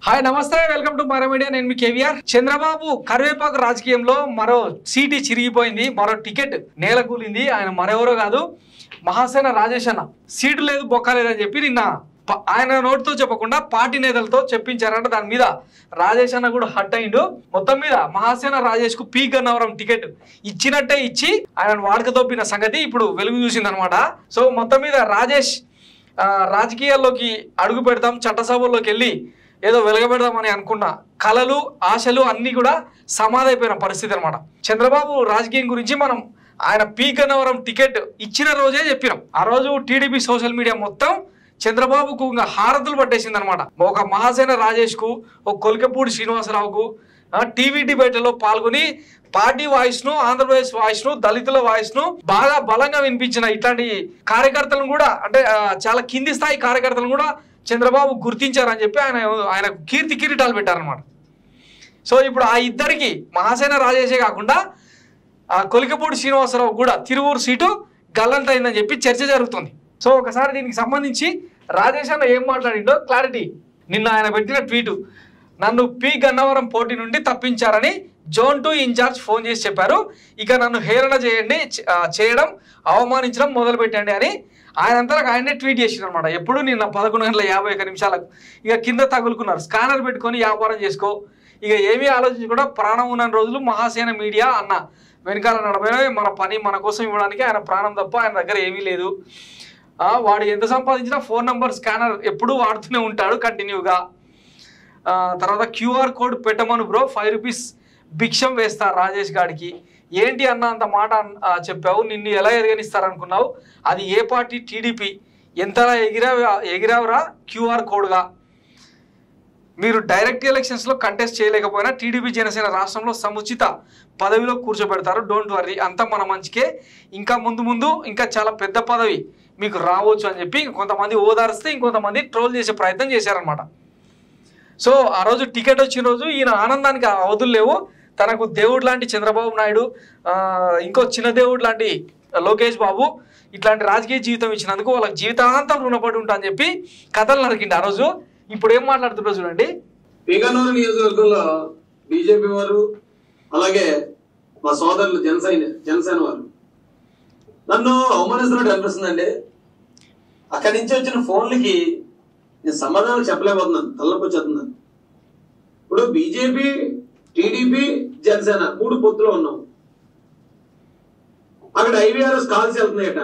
hi నమస్తే welcome to మరో media నేను మీ కేవీఆర్ చంద్రబాబు కరివేపాకు రాజకీయంలో మరో సీటు చిరిగిపోయింది మరో టికెట్ నేల కూలింది ఆయన మరెవరో కాదు మహాసేన రాజేష్ అన్న సీటు లేదు బొక్క లేదని చెప్పి నిన్న ప- ఆయన నోటితో చెప్పకుండా పార్టీ నేతలతో చెప్పించారంట దాని మీద రాజేష్ అన్న కూడా హట్ అయిండు మొత్తం మీద మహాసేన రాజేష్ కు పీ గన్నవరం టికెట్ ఇచ్చినట్టే ఇచ్చి ఆయన వాడకదొప్పిన సంగతి ఇప్పుడు వెలుగు చూసిందనమాట సో మొత్తం మీద రాజేష్ ఆ, రాజకీయాల్లోకి అడుగు పెడతాం చట్టసభల్లోకి వెళ్ళి ఏదో వెలగబెడదామని అనుకున్న కళలు ఆశలు అన్నీ కూడా సమాధైపోయిన పరిస్థితి అనమాట చంద్రబాబు రాజకీయం గురించి మనం ఆయన పీక్ అన్నవరం టికెట్ ఇచ్చిన రోజే చెప్పినాం ఆ రోజు టీడీపీ సోషల్ మీడియా మొత్తం చంద్రబాబుకు ఇంకా హారతులు పట్టేసింది అనమాట ఒక మహాసేన రాజేష్ కు ఒక కొలికపూడి శ్రీనివాసరావుకు ఆ, టీవీ డిబేట్లలో పాల్గొని పార్టీ వాయిస్ ను ఆంధ్రప్రదేశ్ వాయిస్ ను దళితుల వాయిస్ ను బాగా బలంగా వినిపించిన ఇట్లాంటి కార్యకర్తలను కూడా అంటే ఆ, చాలా కింది స్థాయి కార్యకర్తలను కూడా చంద్రబాబు గుర్తించారని చెప్పి ఆయన ఆయన కీర్తి కిరీటాలు పెట్టారనమాట సో ఇప్పుడు ఆ ఇద్దరికి మహాసేన రాజేషే కాకుండా ఆ కొలికపూడి శ్రీనివాసరావు కూడా తిరువూరు సీటు గల్లంత అయిందని చెప్పి చర్చ జరుగుతుంది సో ఒకసారి దీనికి సంబంధించి రాజేష్ అన్న ఏం మాట్లాడిండో క్లారిటీ నిన్న ఆయన పెట్టిన ట్వీటు నన్ను పి గన్నవరం పోటీ నుండి తప్పించారని జోన్ టూ ఇన్ఛార్జ్ ఫోన్ చేసి చెప్పారు ఇక నన్ను హేళన చేయండి చ- ఆ, చేయడం అవమానించడం మొదలు పెట్టండి అని ఆయన అంతా ఆయనే ట్వీట్ చేసిండు అనమాట ఎప్పుడు నిన్న పదకొండు గంటల యాభై ఒక్క నిమిషాలకు ఇక కింద తగులుకున్నారు స్కానర్ పెట్టుకొని వ్యాపారం చేసుకో ఇక ఏమీ ఆలోచించకుండా ప్రాణం ఉన్న రోజులు మహాసేన మీడియా అన్న వెనకాల నడమైన మన పని మన కోసం ఇవ్వడానికి ఆయన ప్రాణం తప్ప ఆయన దగ్గర ఏమీ లేదు ఆ, వాడు ఎంత సంపాదించినా ఫోన్ నంబర్ స్కానర్ ఎప్పుడూ వాడుతూనే ఉంటాడు కంటిన్యూగా ఆ, తర్వాత క్యూఆర్ కోడ్ పెట్టమను బ్రో ఫైవ్ రూపీస్ భిక్షం వేస్తా రాజేష్ గాడికి ఏంటి అన్న అంత మాట అన్- ఆ, చెప్పావు నిన్ను ఎలా ఎదగనిస్తారనుకున్నావు అది ఏ పార్టీ టీడీపీ ఎంతలా ఎగిరావు ఎగిరావురా క్యూఆర్ కోడ్గా మీరు డైరెక్ట్ ఎలక్షన్స్లో కంటెస్ట్ చేయలేకపోయినా టీడీపీ జనసేన రాష్ట్రంలో సముచిత పదవిలో కూర్చోబెడతారు డోంట్ వర్రీ అంతా మన మంచికే ఇంకా ముందు ముందు ఇంకా చాలా పెద్ద పదవి మీకు రావచ్చు అని చెప్పి కొంతమంది ఓదారిస్తే ఇంకొంతమంది ట్రోల్ చేసే ప్రయత్నం చేశారనమాట సో ఆ రోజు టికెట్ వచ్చిన రోజు ఈయన ఆనందానికి అవధులు లేవు తనకు దేవుడు లాంటి చంద్రబాబు నాయుడు ఆ, ఇంకో చిన్న దేవుడు లాంటి లోకేష్ బాబు ఇట్లాంటి రాజకీయ జీవితం ఇచ్చినందుకు వాళ్ళకి జీవితాంతం రుణపడి ఉంటా అని చెప్పి కథలు నరికిండి ఆ రోజు ఇప్పుడు ఏం మాట్లాడుతుంటారు చూడండి పీగనూరు నియోజకవర్గంలో బీజేపీ వారు అలాగే మా సోదరులు జనసేన జనసేన వారు నన్ను అవమానిస్తున్నట్టు అనిపిస్తుందండి అక్కడి నుంచి వచ్చిన ఫోన్లకి నేను సమాధానాలు చెప్పలేకపోతున్నాను తలనొప్పి వచ్చేస్తున్నాను ఇప్పుడు బీజేపీ టీడీపీ జనసేన మూడు పొత్తులో ఉన్నాం అక్కడ ఐవీఆర్ఎస్ కాల్స్ వెళ్తున్నాయట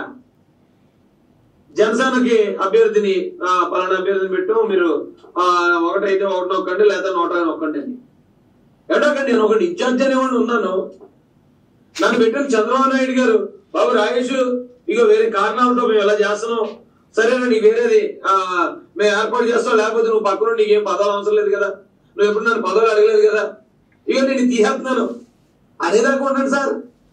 జనసేనకి అభ్యర్థిని ఆ, పలానా అభ్యర్థిని పెట్టు మీరు ఆ, ఒకటైతే ఒకటి నొక్కండి లేదా నూట నొక్కండి అని ఎడకండి నేను ఒకటి ఇన్ఛార్జ్ అనేవాడిని ఉన్నాను నన్ను పెట్టిన చంద్రబాబు నాయుడు గారు బాబు రాయేష్ ఇక వేరే కారణాలతో మేము ఎలా చేస్తున్నాం సరేనా నీకు వేరేది ఆ, మేము ఏర్పాటు చేస్తాం లేకపోతే నువ్వు పక్కన నీకేం పదవులు అవసరం లేదు కదా నువ్వు ఎప్పుడు నన్ను పదవులు అడగలేదు కదా ఇక నేను తీసేస్తున్నాను అనేదాకా ఉండండి సార్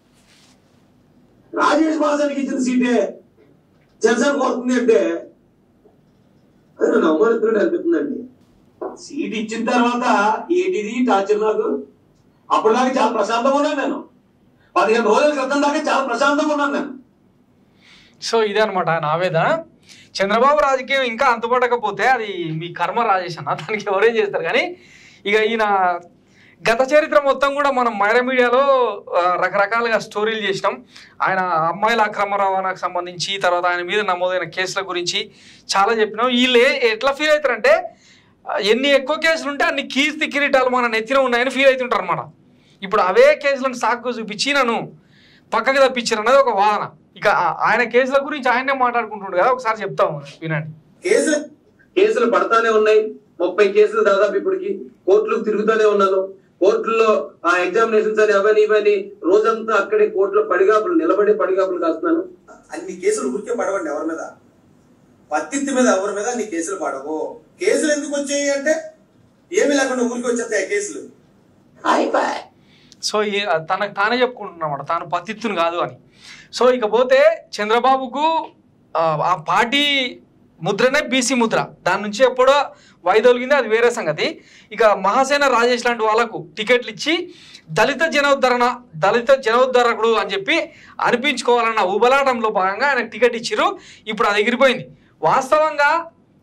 రాజేష్ బాసానికి ఇచ్చిన సీటే జనసేన పోతుంది అంటే అది నన్ను అవమానిస్తున్నట్టు అనిపిస్తుందండి సీట్ ఇచ్చిన తర్వాత ఏంటిది టార్చర్ నాకు అప్పటిదాకా చాలా ప్రశాంతంగా ఉన్నాను నేను పదిహేను రోజుల క్రితం దాకా చాలా ప్రశాంతంగా ఉన్నాను నేను సో ఇదే అనమాట ఆయన ఆవేదన చంద్రబాబు రాజకీయం ఇంకా అంతుపడకపోతే అది మీ కర్మ రాజేష్ అన్న దానికి ఎవరేం చేస్తారు కానీ ఇక ఈయన గత చరిత్ర మొత్తం కూడా మనం మైరా మీడియాలో ఆ, రకరకాలుగా స్టోరీలు చేసినాం ఆయన అమ్మాయిల అక్రమ రవాణాకు సంబంధించి తర్వాత ఆయన మీద నమోదైన కేసుల గురించి చాలా చెప్పినాం వీళ్ళు ఏ- ఎట్లా ఫీల్ అవుతారంటే ఆ, ఎన్ని ఎక్కువ కేసులు ఉంటే అన్ని కీర్తి కిరీటాలు మన నెత్తిన ఉన్నాయని ఫీల్ అవుతుంటారు అనమాట ఇప్పుడు అవే కేసులను సాకు చూపించి నన్ను పక్కకి తప్పించారు అన్నది ఒక వాదన ఇక ఆ- ఆయన కేసుల గురించి ఆయనే మాట్లాడుకుంటుండు కదా ఒకసారి చెప్తాము వినండి కేసులు కేసులు పడతానే ఉన్నాయి ముప్పై కేసులు దాదాపు ఇప్పటికి కోర్టులకు తిరుగుతూనే ఉన్నాను కోర్టుల్లో ఆ ఎగ్జామినేషన్స్ అని అవని ఇవని రోజంతా అక్కడే కోర్టులో పడిగాపులు నిలబడి పడిగాపులు కాస్తున్నాను అన్ని కేసులు ఊరికే పడవండి ఎవరి మీద పత్తిత్తి మీద ఎవరి మీద అన్ని కేసులు పడవు కేసులు ఎందుకు వచ్చాయి అంటే ఏమీ లేకుండా ఊరికి వచ్చేస్తాయి ఆ కేసులు సో ఈ- తనకు తానే చెప్పుకుంటున్నమాట తాను పతిత్తును కాదు అని సో ఇక పోతే చంద్రబాబుకు ఆ, ఆ పార్టీ ముద్రనే బీసీ ముద్ర దాని నుంచి ఎప్పుడో వైదొలిగింది అది వేరే సంగతి ఇక మహాసేన రాజేష్ లాంటి వాళ్ళకు టికెట్లు ఇచ్చి దళిత జనోద్ధరణ దళిత జనోద్ధరకుడు అని చెప్పి అనిపించుకోవాలన్న ఉబలాటంలో భాగంగా ఆయనకు టికెట్ ఇచ్చిర్రు ఇప్పుడు అది ఎగిరిపోయింది వాస్తవంగా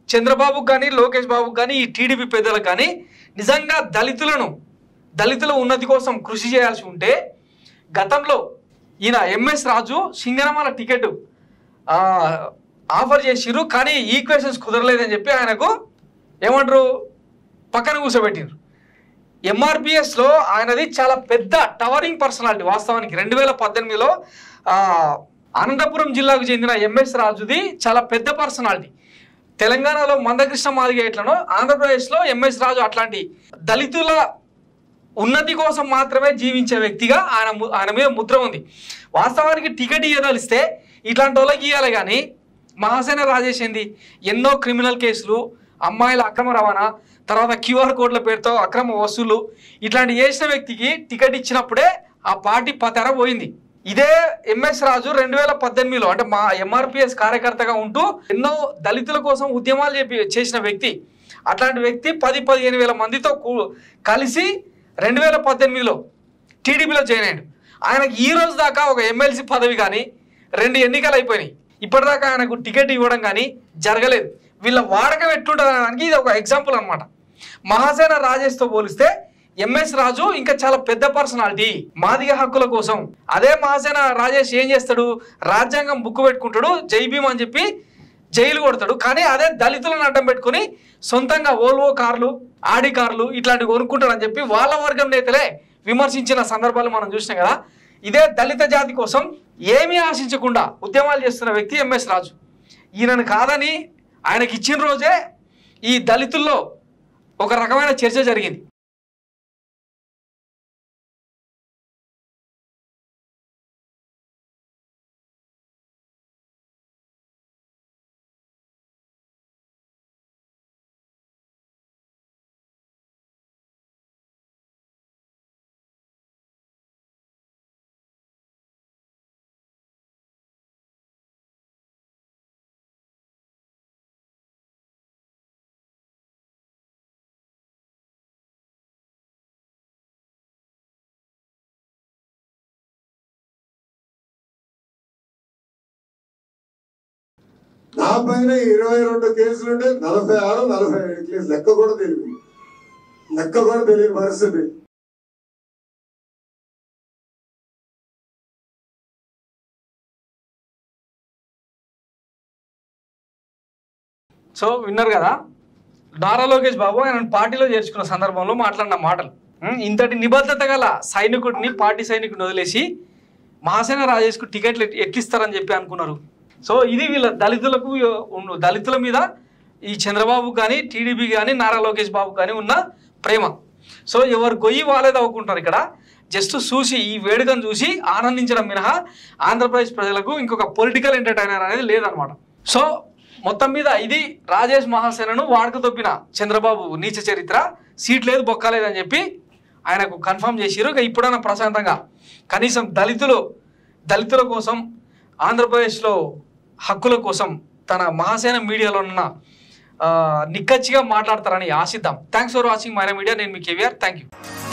చంద్రబాబుకు కానీ లోకేష్ బాబుకు కానీ ఈ టీడీపీ పెద్దలకు కానీ నిజంగా దళితులను దళితుల ఉన్నతి కోసం కృషి చేయాల్సి ఉంటే గతంలో ఈయన ఎంఎస్ రాజు సింగనమాల టికెట్ ఆ, ఆఫర్ చేసిర్రు కానీ ఈక్వేషన్స్ కుదరలేదని చెప్పి ఆయనకు ఏమంటారు పక్కన కూర్చోబెట్టిండ్రు ఎంఆర్పిఎస్లో ఆయనది చాలా పెద్ద టవరింగ్ పర్సనాలిటీ వాస్తవానికి రెండు వేల పద్దెనిమిదిలో ఆ, అనంతపురం జిల్లాకు చెందిన ఎంఎస్ రాజుది చాలా పెద్ద పర్సనాలిటీ తెలంగాణలో మందకృష్ణ మాదిగ ఎట్లనో ఆంధ్రప్రదేశ్లో ఎంఎస్ రాజు అట్లాంటి దళితుల ఉన్నతి కోసం మాత్రమే జీవించే వ్యక్తిగా ఆయన ము- ఆయన మీద ముద్ర ఉంది వాస్తవానికి టికెట్ ఇవ్వదలిస్తే ఇట్లాంటి వాళ్ళకి ఇవ్వాలి కానీ మహాసేన రాజేష్ ఏంది ఎన్నో క్రిమినల్ కేసులు అమ్మాయిల అక్రమ రవాణా తర్వాత క్యూఆర్ కోడ్ల పేరుతో అక్రమ వసూలు ఇట్లాంటి చేసిన వ్యక్తికి టికెట్ ఇచ్చినప్పుడే ఆ పార్టీ పతెర పోయింది ఇదే ఎంఎస్ రాజు రెండు వేల పద్దెనిమిదిలో అంటే మా ఎంఆర్పిఎస్ కార్యకర్తగా ఉంటూ ఎన్నో దళితుల కోసం ఉద్యమాలు చెప్పి చేసిన వ్యక్తి అట్లాంటి వ్యక్తి పది పదిహేను వేల మందితో కూ- కలిసి రెండు వేల పద్దెనిమిదిలో టీడీపీలో జాయిన్ అయ్యాడు ఆయనకు ఈ రోజు దాకా ఒక ఎమ్మెల్సీ పదవి కానీ రెండు ఎన్నికలు అయిపోయినాయి ఇప్పటిదాకా ఆయనకు టికెట్ ఇవ్వడం కానీ జరగలేదు వీళ్ళ వాడకం ఎట్లుంటుందనడానికి ఇది ఒక ఎగ్జాంపుల్ అనమాట మహాసేన రాజేష్తో పోలిస్తే ఎంఎస్ రాజు ఇంకా చాలా పెద్ద పర్సనాలిటీ మాదిగ హక్కుల కోసం అదే మహాసేన రాజేష్ ఏం చేస్తాడు రాజ్యాంగం బుక్ పెట్టుకుంటాడు జై భీమ్ అని చెప్పి జైలు కొడతాడు కానీ అదే దళితులను అడ్డం పెట్టుకుని సొంతంగా ఓల్వో కార్లు ఆడి కార్లు ఇట్లాంటివి కొనుక్కుంటాడని చెప్పి వాళ్ళ వర్గం నేతలే విమర్శించిన సందర్భాలు మనం చూసినాం కదా ఇదే దళిత జాతి కోసం ఏమీ ఆశించకుండా ఉద్యమాలు చేస్తున్న వ్యక్తి ఎంఎస్ రాజు ఈయనను కాదని ఆయనకి ఇచ్చిన రోజే ఈ దళితుల్లో ఒక రకమైన చర్చ జరిగింది నా పైన ఇరవై రెండు కేసులుంటే నలభై ఆరు నలభై ఏడు కేసులు లెక్క కూడా తెలియదు లెక్క కూడా తెలియని పరిస్థితి సో విన్నారు కదా నారా లోకేష్ బాబు ఆయన పార్టీలో చేర్చుకున్న సందర్భంలో మాట్లాడిన మాటలు ఉం, ఇంతటి నిబద్ధత గల సైనికుడిని పార్టీ సైనికుడిని వదిలేసి మహాసేన రాజేష్కు టికెట్లు ఎట్- ఎట్లిస్తారని చెప్పి అనుకున్నారు సో ఇది వీళ్ళ దళితులకు ఉన్న- దళితుల మీద ఈ చంద్రబాబు కానీ టీడీపీ కానీ నారా లోకేష్ బాబు కానీ ఉన్న ప్రేమ సో ఎవరు గొయ్యి వాళ్ళేది అవ్వుకుంటారు ఇక్కడ జస్ట్ చూసి ఈ వేడుకను చూసి ఆనందించడం మినహా ఆంధ్రప్రదేశ్ ప్రజలకు ఇంకొక పొలిటికల్ ఎంటర్టైనర్ అనేది లేదనమాట సో మొత్తం మీద ఇది రాజేష్ మహాసేనను వాడక తొప్పిన చంద్రబాబు నీచ చరిత్ర సీట్ లేదు బొక్క లేదని చెప్పి ఆయనకు కన్ఫర్మ్ చేసిరు ఇక ఇప్పుడైనా ప్రశాంతంగా కనీసం దళితులు దళితుల కోసం ఆంధ్రప్రదేశ్లో హక్కుల కోసం తన మహాసేన మీడియాలో ఉన్న ఆ, నిక్కచ్చిగా మాట్లాడతారని ఆశిద్దాం థ్యాంక్స్ ఫర్ వాచింగ్ మైనా మీడియా నేను మీ కేవీఆర్ థ్యాంక్ యూ